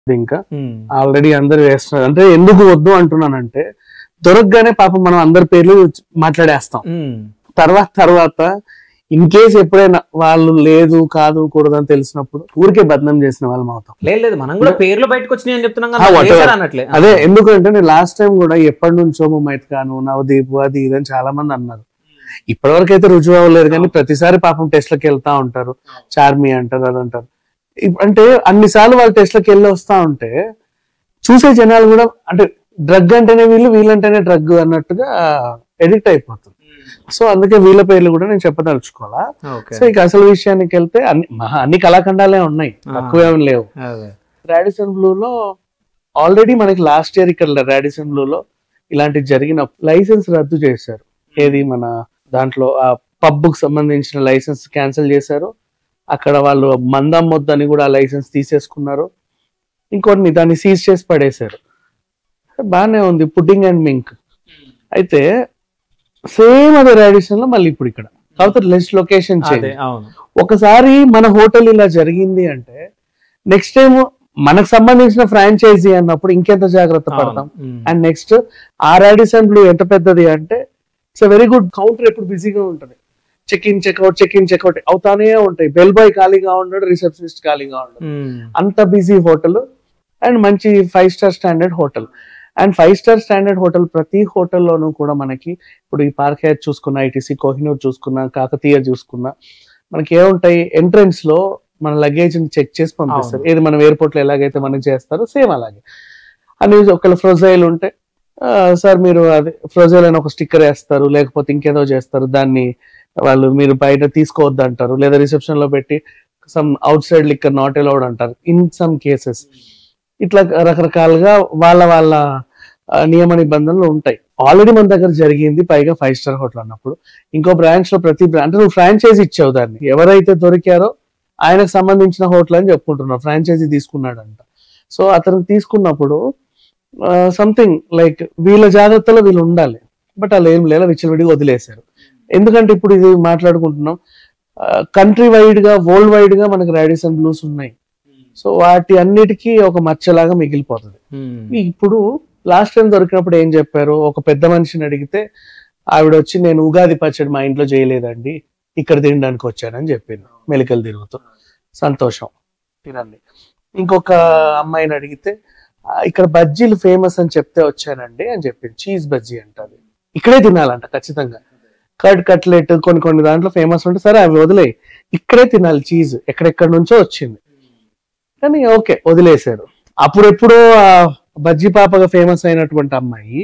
ఇంకా ఉమ్. ఆల్రెడీ అందరు వేస్తున్నారు అంటే ఎందుకు వద్దు అంటున్నానంటే దొరకగానే పాపం మనం అందరి పేర్లు మాట్లాడేస్తాం ఉమ్. తర్వాత తర్వాత ఇన్ కేస్ ఎప్పుడైనా వాళ్ళు లేదు కాదు కూడదు అని తెలిసినప్పుడు ఊరికే బదనం చేసిన వాళ్ళం అవుతాం లేదు లేదు మనం కూడా పేర్లు బయటకు వచ్చినాయి అని చెప్తున్నాం ఆ, కదా whatever. చేశారు అన్నట్లే అదే ఎందుకంటే నేను లాస్ట్ టైం కూడా ఎప్పటి నుంచో ముమైత్ ఖాను నవదీప్ అది ఇది అని చాలా మంది అన్నారు ఇప్పటివరకు అయితే రుజువు అవ్వలేదు కానీ ప్రతిసారి పాపం టెస్ట్లకు వెళ్తా ఉంటారు చార్మి అంటారు అది అంటారు ఇప్- అంటే అన్నిసార్లు వాళ్ళు టెస్ట్లకు వెళ్ళి వస్తా ఉంటే చూసే జనాలు కూడా అంటే డ్రగ్ అంటేనే వీళ్ళు వీళ్ళంటేనే డ్రగ్ అన్నట్టుగా ఎడిక్ట్ అయిపోతుంది సో అందుకే వీళ్ళ పేర్లు కూడా నేను చెప్పదలుచుకోవాలా ఓకే సో ఇక అసలు విషయానికి వెళ్తే అన్ని మహా అన్ని కళాఖండాలే ఉన్నాయి ఆ. తక్కువ ఏమి లేవు అదే రాడిసన్ బ్లూ లో ఆల్రెడీ మనకి లాస్ట్ ఇయర్ ఇక్కడ రాడిసన్ బ్లూ లో ఇలాంటివి జరిగిన లైసెన్స్ రద్దు చేశారు ఏది మన దాంట్లో ఆ పబ్ కు సంబంధించిన లైసెన్స్ క్యాన్సిల్ చేశారు అక్కడ వాళ్ళు మందం మొద్దని కూడా ఆ లైసెన్స్ తీసేసుకున్నారు ఇంకొన్ని దాన్ని సీజ్ చేసి పడేశారు బాగానే ఉంది పుడ్డింగ్ అండ్ మింక్ అయితే సేమ్ అదే రాడిసన్ లో మళ్ళీ ఇప్పుడు ఇక్కడ కాకపోతే లెస్ట్ లొకేషన్ చేంజ్ అదే అవును ఒకసారి మన హోటల్ ఇలా జరిగింది అంటే నెక్స్ట్ టైం మనకు సంబంధించిన ఫ్రాంచైజీ అన్నప్పుడు ఇంకెంత జాగ్రత్త పడతాం అవును. ఉమ్. అండ్ నెక్స్ట్ ఆ రాడిసన్ బ్లూ ఎంత పెద్దది అంటే ఇట్స్ వెరీ గుడ్ కౌంటర్ ఎప్పుడు బిజీగా ఉంటుంది check in checkout check in checkout అవుతానే ఉంటాయి బెల్ బాయ్ ఖాళీగా ఉండడు రిసెప్షనిస్ట్ ఖాళీగా ఉండడు ఉమ్. అంత బిజీ హోటల్ అండ్ మంచి five star standard hotel and five star standard hotel ప్రతి హోటల్లోనూ కూడా మనకి ఇప్పుడు ఈ పార్క్ హెయిర్ చూసుకున్నా ఐటీసీ కోహినూర్ చూసుకున్నా కాకతీయ చూసుకున్నా మనకి ఏముంటాయి ఎంట్రన్స్ లో మన లగేజ్ చెక్ చేసి పంపిస్తారు అవును. ఏది మనం ఎయిర్పోర్ట్ లో ఎలాగైతే మనకి చేస్తారో సేమ్ అలాగే అని ఒకవేళ ఫ్రోజైల్ ఉంటే సార్ మీరు అది ఫ్రోజైల్ అని ఒక స్టిక్కర్ వేస్తారు లేకపోతే ఇంకేదో చేస్తారు దాన్ని వాళ్ళు మీరు బయట తీసుకోవద్దు అంటారు లేదా రిసెప్షన్ లో పెట్టి some outside liquor not allowed అంటారు ఇన్ సమ్ కేసెస్ ఇట్లా రకరకాలుగా వాళ్ళ వాళ్ళ ఆ, నియమ నిబంధనలు ఉంటాయి ఆల్రెడీ మన దగ్గర జరిగింది పైగా ఫైవ్ స్టార్ హోటల్ అన్నప్పుడు ఇంకో బ్రాంచ్ లో ప్రతి బ్రాంచ్ నువ్వు ఫ్రాంచైజీ ఇచ్చావు దాన్ని ఎవరైతే దొరికారో ఆయనకు సంబంధించిన హోటల్ అని చెప్పుకుంటున్నావు ఫ్రాంచైజీ తీసుకున్నాడంట సో అతను తీసుకున్నప్పుడు సంథింగ్ లైక్ వీళ్ళ జాగ్రత్తలో వీళ్ళు ఉండాలి బట్ అలా ఏం లేదు విచ్చలవిడిగా వదిలేశారు ఎందుకంటే ఇప్పుడు ఇది మాట్లాడుకుంటున్నాం కంట్రీ వైడ్ గా వరల్డ్ వైడ్ గా మనకి రాడిసన్ బ్లూస్ ఉన్నాయి సో వాటి అన్నిటికీ ఒక మచ్చలాగా మిగిలిపోతుంది ఉమ్. ఇప్పుడు లాస్ట్ టైం దొరికినప్పుడు ఏం చెప్పారు ఒక పెద్ద మనిషిని అడిగితే ఆవిడ వచ్చి నేను ఉగాది పచ్చడి మా ఇంట్లో చేయలేదండి ఇక్కడ తినడానికి వచ్చానని చెప్పింది మెలికలు తిరుగుతూ సంతోషం తినండి ఇంకొక అమ్మాయిని అడిగితే "ఆ, ఇక్కడ బజ్జీలు ఫేమస్ అని చెప్తే వచ్చానండి అని చెప్పింది చీజ్ బజ్జీ అంటది ఇక్కడే తినాలంట ఖచ్చితంగా కర్డ్ కట్లెట్ కొన్ని కొన్ని దాంట్లో ఫేమస్ ఉంటే సరే అవి వదిలేయి ఇక్కడే తినాలి చీజ్ ఎక్కడెక్కడ నుంచో వచ్చింది కానీ ఓకే వదిలేశారు అప్పుడెప్పుడో ఆ బజ్జీ పాపగా ఫేమస్ అయినటువంటి అమ్మాయి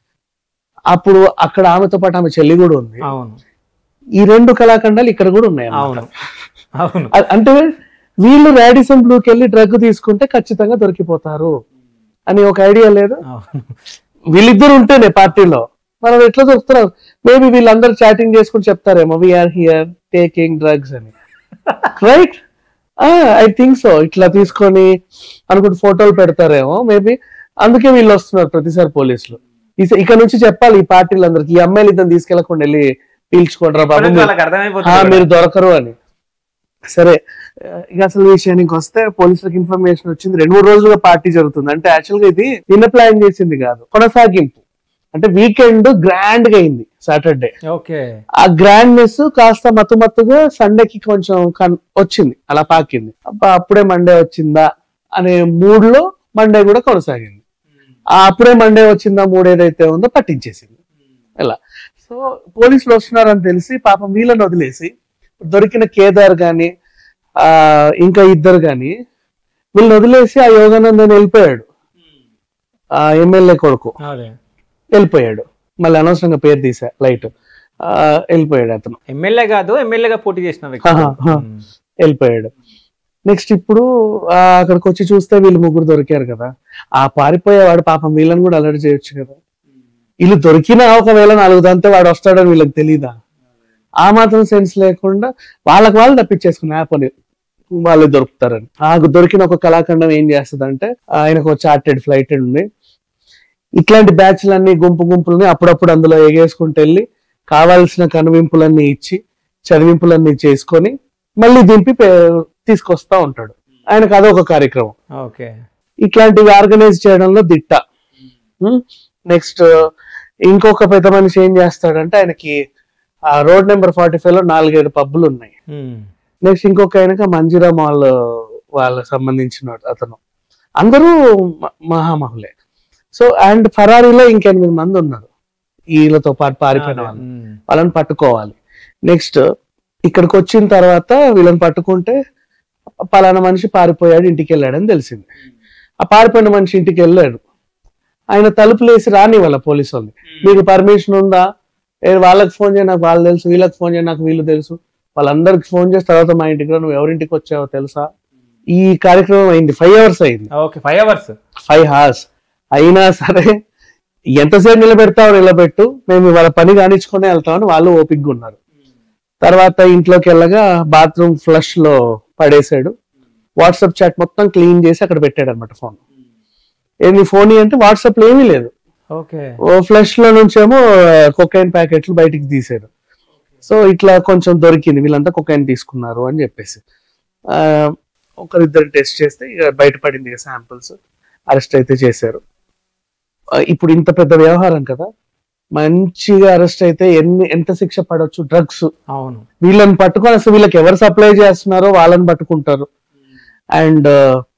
అప్పుడు అక్కడ ఆమెతో పాటు ఆమె చెల్లి కూడా ఉంది అవును ఈ రెండు కళాఖండాలు ఇక్కడ కూడా ఉన్నాయి అన్నమాట. అవును అవును అ- అంటే వీళ్ళు రాడిసన్ బ్లూకి వెళ్ళి డ్రగ్ తీసుకుంటే ఖచ్చితంగా దొరికిపోతారు అని ఒక ఐడియా లేదు అవును వీళ్ళిద్దరు ఉంటేనే పార్టీలో మనం ఎట్లా దొరుకుతున్నారు మేబీ వీళ్ళందరూ చాటింగ్ చేసుకుని చెప్తారేమో వీఆర్ హియర్ టేకింగ్ డ్రగ్స్ అని రైట్ ఐ థింక్ సో ఇట్లా తీసుకొని అనుకుంటే ఫోటోలు పెడతారేమో మేబీ అందుకే వీళ్ళు వస్తున్నారు ప్రతిసారి పోలీసులు ఇస- ఇక నుంచి చెప్పాలి ఈ పార్టీలందరికి ఈ అమ్మాయిలు ఇద్దరు తీసుకెళ్లకుండా వెళ్ళి పీల్చుకోండి బాబు ఇప్పటికి మీరు- వాళ్ళకి ఆ, అర్థమైపోతుంది మీరు దొరకరు అని సరే ఆ, ఇక అసలు విషయానికి వస్తే పోలీసులకు ఇన్ఫర్మేషన్ వచ్చింది రెండు మూడు రోజులుగా పార్టీ జరుగుతుంది అంటే యాక్చువల్ గా ఇది నిన్న ప్లాన్ చేసింది కాదు కొనసాగింపు అంటే వీకెండ్ గ్రాండ్ గా అయింది సాటర్డే ఓకే ఆ గ్రాండ్నెస్ కాస్త మత్తు మత్తుగా సండేకి కొంచెం కన్- వచ్చింది అలా పాకింది అబ్బా అప్పుడే మండే వచ్చిందా అనే మూడ్ లో మండే కూడా కొనసాగింది ఆ అప్పుడే మండే వచ్చిందా మూడ్ ఏదైతే ఉందో పట్టించేసింది ఇలా సో పోలీసులు వస్తున్నారని తెలిసి పాపం వీళ్ళని వదిలేసి దొరికిన కేదార్ గాని ఆ ఇంకా ఇద్దరు గాని వీళ్ళని వదిలేసి ఆ యోగానందని వెళ్ళిపోయాడు ఆ ఎమ్మెల్యే కొడుకు అదే వెళ్ళిపోయాడు మళ్ళీ అనవసరంగా పేరు తీసా లైట్ ఆ, వెళ్ళిపోయాడు అతను ఎమ్మెల్యే కాదు ఎమ్మెల్యేగా పోటీ చేసిన వ్యక్తి ఆహా, ఆహా. ఉమ్. వెళ్ళిపోయాడు నెక్స్ట్ ఇప్పుడు ఆ, అక్కడికి వచ్చి చూస్తే వీళ్ళు ముగ్గురు దొరికారు కదా ఆ పారిపోయేవాడు పాపం వీళ్ళని కూడా అలర్ట్ చేయొచ్చు కదా వీళ్ళు దొరికినా ఒకవేళ నాలుగు దంతే వాడు వస్తాడని వీళ్ళకి తెలీదా ఆ మాత్రం సెన్స్ లేకుండా వాళ్ళకి వాళ్ళు తప్పించేసుకున్న యాప్ అని వాళ్ళు దొరుకుతారని ఆ దొరికిన ఒక కళాఖండం ఏం చేస్తుందంటే ఆయనకు ఒక చార్టెడ్ ఫ్లైట్ ఉంది ఇట్లాంటి బ్యాచ్లన్నీ గుంపు గుంపులని అప్పుడప్పుడు అందులో ఎగేసుకుంటూ వెళ్ళి కావాల్సిన కనువింపులన్నీ ఇచ్చి చదివింపులన్నీ చేసుకొని మళ్ళీ దింపి పే- తీసుకొస్తా ఉంటాడు ఆయనకు అదొక కార్యక్రమం ఓకే ఇట్లాంటివి ఆర్గనైజ్ చేయడంలో దిట్ట నెక్స్ట్ ఇంకొక పెద్ద మనిషి ఏం చేస్తాడంటే ఆయనకి ఆ రోడ్ నెంబర్ ఫార్టీ ఫైవ్ లో నాలుగైదు పబ్బులు ఉన్నాయి ఉమ్. నెక్స్ట్ ఇంకొక ఆయనకి మంజిరా మాల్ వాళ్ళకి సంబంధించిన అతను అందరూ మ- మహామహులే సో అండ్ ఫరారీలో ఇంకెనిమిది మంది ఉన్నారు వీళ్ళతో పాటు పారిపోయిన వాళ్ళు ఉమ్. వాళ్ళని పట్టుకోవాలి నెక్స్ట్ ఇక్కడికి వచ్చిన తర్వాత వీళ్ళని పట్టుకుంటే పలానా మనిషి పారిపోయాడు ఇంటికి వెళ్ళాడని తెలిసింది ఆ పారిపోయిన మనిషి ఇంటికి వెళ్ళాడు ఆయన తలుపులు వేసి రాని వాళ్ళ పోలీసు వాళ్ళని మీకు పర్మిషన్ ఉందా ఏ వాళ్ళకి ఫోన్ చేయ నాకు వాళ్ళు తెలుసు వీళ్ళకి ఫోన్ చేయ నాకు వీళ్ళు తెలుసు వాళ్ళందరికి ఫోన్ చేసి తర్వాత మా ఇంటికి రా నువ్వు ఎవరింటికి వచ్చావో తెలుసా ఈ కార్యక్రమం అయింది ఫైవ్ అవర్స్ అయింది okay five hours five hours అయినా సరే ఎంతసేపు నిలబెడతావు నిలబెట్టు మేము వాళ్ళ పని కానిచ్చుకునే వెళ్తామని వాళ్ళు ఓపిక్గా ఉన్నారు తర్వాత ఇంట్లోకి వెళ్ళగా బాత్రూమ్ ఫ్లష్ లో పడేశాడు వాట్సాప్ చాట్ మొత్తం క్లీన్ చేసి అక్కడ పెట్టాడు అనమాట ఫోన్ ఏంది ఫోన్ అంటే వాట్సాప్ లో ఏమీ లేదు ఓకే ఓ ఫ్లష్ లో నుంచేమో కొకైన్ ప్యాకెట్లు బయటికి తీసాడు సో ఇట్లా కొంచెం దొరికింది వీళ్ళంతా కొకైన్ తీసుకున్నారు అని చెప్పేసి ఆ, ఒకరిద్దరు టెస్ట్ చేస్తే ఇక బయటపడింది శాంపిల్స్ అరెస్ట్ అయితే చేశారు ఆ, ఇప్పుడు ఇంత పెద్ద వ్యవహారం కదా మంచిగా అరెస్ట్ అయితే ఎన్ని ఎంత శిక్ష పడవచ్చు డ్రగ్స్ అవును వీళ్ళని పట్టుకొని అసలు వీళ్ళకి ఎవరు సప్లై చేస్తున్నారో వాళ్ళని పట్టుకుంటారు అండ్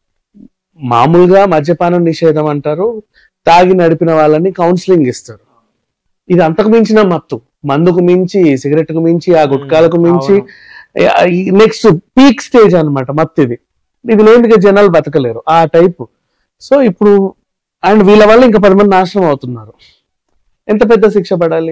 మామూలుగా మద్యపానం నిషేధం అంటారు తాగి నడిపిన వాళ్ళని కౌన్సిలింగ్ ఇస్తారు ఇది అంతకు మించిన మత్తు మందుకు మించి సిగరెట్ కు మించి ఆ గుట్కాలకు మించి నెక్స్ట్ పీక్ స్టేజ్ అన్నమాట మత్తు ఇది ఇది లేనిదిగా జనాలు బతకలేరు ఆ టైపు సో ఇప్పుడు అండ్ వీళ్ళ వల్ల ఇంకా పది మంది నాశనం అవుతున్నారు ఎంత పెద్ద శిక్ష పడాలి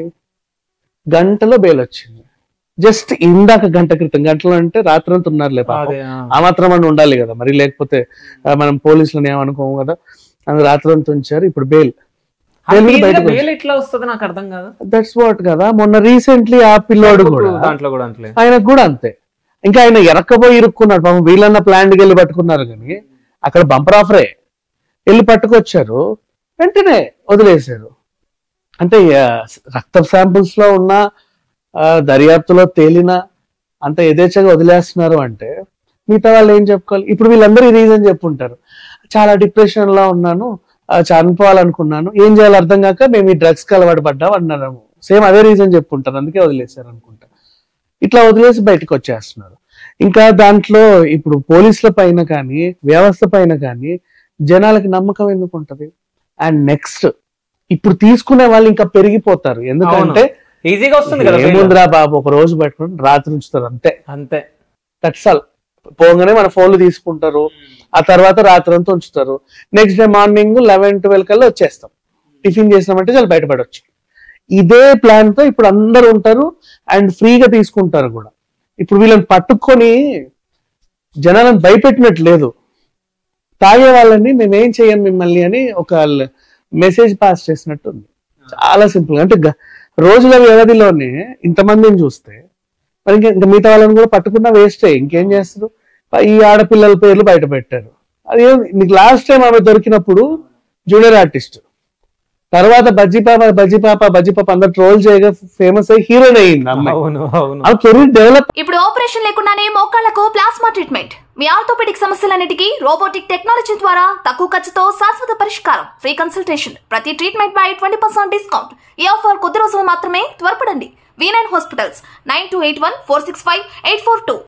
గంటలో బెయిల్ వచ్చింది జస్ట్ ఇందాక గంట క్రితం గంటలో అంటే రాత్రంతా ఉన్నారులే పాపం అదే ఆ. ఆ మాత్రం అని ఉండాలి కదా మరి లేకపోతే ఆ, మనం పోలీసులను ఏమనుకోము కదా అది రాత్రంతా ఉంచారు ఇప్పుడు బెయిల్ అది బెయిల్ మీద easy గా బయటకు bail ఎట్లా వస్తుంది నాకు అర్థం కాదు దట్స్ వాట్ కదా మొన్న రీసెంట్లీ ఆ పిల్లోడు కూడా దాంట్లో కూడా అంతలే ఆయనకు కూడా అంతే ఇంకా ఆయన ఎరక్కపోయి ఇరుక్కున్నాడు పాపం వీళ్ళన్న ప్లాంట్కి వెళ్ళి పట్టుకున్నారు కానీ అక్కడ బంపర్ ఆఫరే వెళ్ళి పట్టుకొచ్చారు వెంటనే వదిలేశారు అంటే ఆ, రక్త శాంపుల్స్ లో ఉన్న ఆ, దర్యాప్తులో తేలిన అంత యథేచ్ఛగా వదిలేస్తున్నారు అంటే మిగతా వాళ్ళు ఏం చెప్పుకోవాలి ఇప్పుడు వీళ్ళందరూ ఈ రీజన్ చెప్పుంటారు చాలా డిప్రెషన్ లో ఉన్నాను ఆ, చనిపోవాలనుకున్నాను ఏం చేయాలో అర్థం కాక మేము ఈ డ్రగ్స్ కి అలవాటు పడ్డాం అన్నారు సేమ్ అదే రీజన్ చెప్పుంటారు అందుకే వదిలేశారు అనుకుంటా ఇట్లా వదిలేసి బయటకు వచ్చేస్తున్నారు ఇంకా దాంట్లో ఇప్పుడు పోలీసుల పైన కానీ వ్యవస్థ పైన కానీ జనాలకి నమ్మకం ఎందుకు ఉంటది అండ్ నెక్స్ట్ ఇప్పుడు తీసుకునే వాళ్ళు ఇంకా పెరిగిపోతారు ఎందుకంటే ఈజీగా వస్తుంది కదా bail. ఏముందిరా బాబు ఒక రోజు పెట్టుకుని రాత్రి ఉంచుతారు అంతే అంతే దట్స్ పోగానే మన ఫోన్లు తీసుకుంటారు ఆ తర్వాత రాత్రి అంతా ఉంచుతారు next day morning eleven twelve కల్లా వచ్చేస్తాం టిఫిన్ చేసినామంటే చాలా బయటపడవచ్చు ఇదే ప్లాన్ తో ఇప్పుడు అందరు ఉంటారు అండ్ ఫ్రీగా తీసుకుంటారు కూడా ఇప్పుడు వీళ్ళని పట్టుకొని జనాలను భయపెట్టినట్టు లేదు తాగే వాళ్ళని మేమేం చెయ్యం మిమ్మల్ని అని ఒక మెసేజ్ పాస్ చేసినట్టు ఉంది చాలా సింపుల్ అంటే గ- రోజుల వ్యవధిలోనే ఇంతమందిని చూస్తే మరి ఇంకా ఇంకా మిగతా వాళ్ళని కూడా పట్టుకున్నా వేస్టే ఇంకేం చేస్తారు ఈ ఆడపిల్లల పేర్లు బయట పెట్టారు అది ఏం- నీకు లాస్ట్ టైం ఆమె దొరికినప్పుడు జూనియర్ ఆర్టిస్ట్ తర్వాత బజ్జీ పాప బజ్జీ పాప బజ్జీ పాప అందరు ట్రోల్ చేయగా ఫేమస్ అయ్యి హీరోయిన్ అయ్యింది అమ్మాయి అవును అవును ఆ కెరీర్ డెవలప్ ఇప్పుడు ఆపరేషన్ లేకుండానే మోకాళ్లకు ప్లాస్మా ట్రీట్మెంట్ మీ ఆర్థోపెడిక్ సమస్యలన్నిటికీ రోబోటిక్ టెక్నాలజీ ద్వారా తక్కువ ఖర్చుతో శాశ్వత పరిష్కారం ఫ్రీ కన్సల్టేషన్ ప్రతి ట్రీట్మెంట్ పై ట్వంటీ పర్సెంట్ డిస్కౌంట్ ఈ ఆఫర్ కొద్ది రోజులు మాత్రమే త్వరపడండి V nine hospitals nine two eight one four six five eight four two